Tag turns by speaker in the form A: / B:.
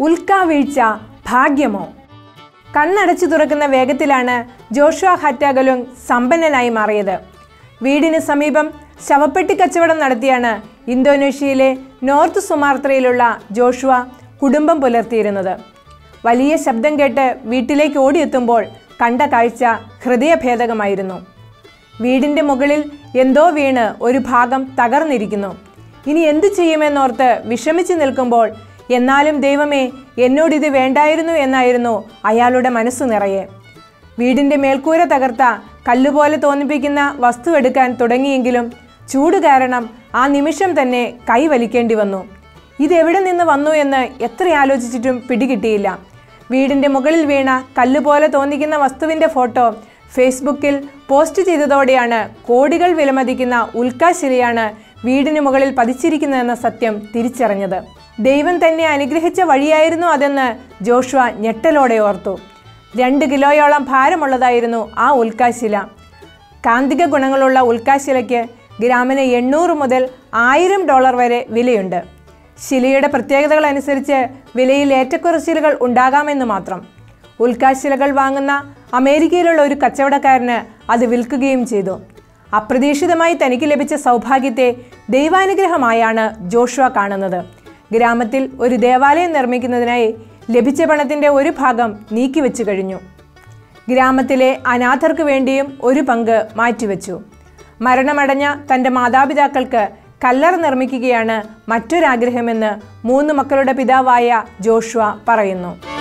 A: ഉൽക്കാവീഴ്ച ഭാഗ്യമോ കണ്ണടച്ചു തുറക്കുന്ന വേഗത്തിലാണ് ജോഷുവ ഹറ്റാഗലുങ് സമ്പന്നനായി മാറിയത് വീടിന് സമീപം ശവപ്പെട്ടി കച്ചവടം നടത്തിയാണ് ഇന്തോനേഷ്യയിലെ നോർത്ത് സുമാർത്രയിലുള്ള ജോഷുവ കുടുംബം പുലർത്തിയിരുന്നത് വലിയ ശബ്ദം കേട്ട് വീട്ടിലേക്ക് ഓടിയെത്തുമ്പോൾ കണ്ട കാഴ്ച ഹൃദയഭേദകമായിരുന്നു വീടിൻ്റെ മുകളിൽ എന്തോ വീണ് ഒരു ഭാഗം തകർന്നിരിക്കുന്നു ഇനി എന്തു ചെയ്യുമെന്നോർത്ത് വിഷമിച്ചു നിൽക്കുമ്പോൾ എന്നാലും ദൈവമേ എന്നോടിത് വേണ്ടായിരുന്നു എന്നായിരുന്നു അയാളുടെ മനസ്സു നിറയെ വീടിൻ്റെ മേൽക്കൂര തകർത്ത കല്ലുപോലെ തോന്നിപ്പിക്കുന്ന വസ്തു എടുക്കാൻ തുടങ്ങിയെങ്കിലും ചൂട് കാരണം ആ നിമിഷം തന്നെ കൈ വലിക്കേണ്ടി വന്നു ഇതെവിടെ നിന്ന് വന്നു എന്ന് എത്ര ആലോചിച്ചിട്ടും പിടികിട്ടിയില്ല വീടിൻ്റെ മുകളിൽ വീണ കല്ലുപോലെ തോന്നിക്കുന്ന വസ്തുവിൻ്റെ ഫോട്ടോ ഫേസ്ബുക്കിൽ പോസ്റ്റ് ചെയ്തതോടെയാണ് കോടികൾ വിലമതിക്കുന്ന ഉൽക്കാശിലയാണ് വീടിന് മുകളിൽ പതിച്ചിരിക്കുന്നതെന്ന സത്യം തിരിച്ചറിഞ്ഞത് ദൈവം തന്നെ അനുഗ്രഹിച്ച വഴിയായിരുന്നു അതെന്ന് ജോഷുവ ഞെട്ടലോടെ ഓർത്തു രണ്ട് കിലോയോളം ഭാരമുള്ളതായിരുന്നു ആ ഉൽക്കാശില കാന്തിക ഗുണങ്ങളുള്ള ഉൽക്കാശിലയ്ക്ക് ഗ്രാമിന് എണ്ണൂറ് മുതൽ ആയിരം ഡോളർ വരെ വിലയുണ്ട് ശിലയുടെ പ്രത്യേകതകൾ അനുസരിച്ച് വിലയിൽ ഏറ്റക്കുറച്ചിലുകൾ ഉണ്ടാകാമെന്ന് മാത്രം ഉൽക്കാശിലകൾ വാങ്ങുന്ന അമേരിക്കയിലുള്ള ഒരു കച്ചവടക്കാരന് അത് വിൽക്കുകയും ചെയ്തു അപ്രതീക്ഷിതമായി തനിക്ക് ലഭിച്ച സൗഭാഗ്യത്തെ ദൈവാനുഗ്രഹമായാണ് ജോഷുവ കാണുന്നത് ഗ്രാമത്തിൽ ഒരു ദേവാലയം നിർമ്മിക്കുന്നതിനായി ലഭിച്ച പണത്തിൻ്റെ ഒരു ഭാഗം നീക്കിവെച്ചു കഴിഞ്ഞു ഗ്രാമത്തിലെ അനാഥർക്ക് വേണ്ടിയും ഒരു പങ്ക് മാറ്റിവെച്ചു മരണമടഞ്ഞ തൻ്റെ മാതാപിതാക്കൾക്ക് കല്ലറ നിർമ്മിക്കുകയാണ് മറ്റൊരാഗ്രഹമെന്ന് മൂന്ന് മക്കളുടെ പിതാവായ ജോഷുവ പറയുന്നു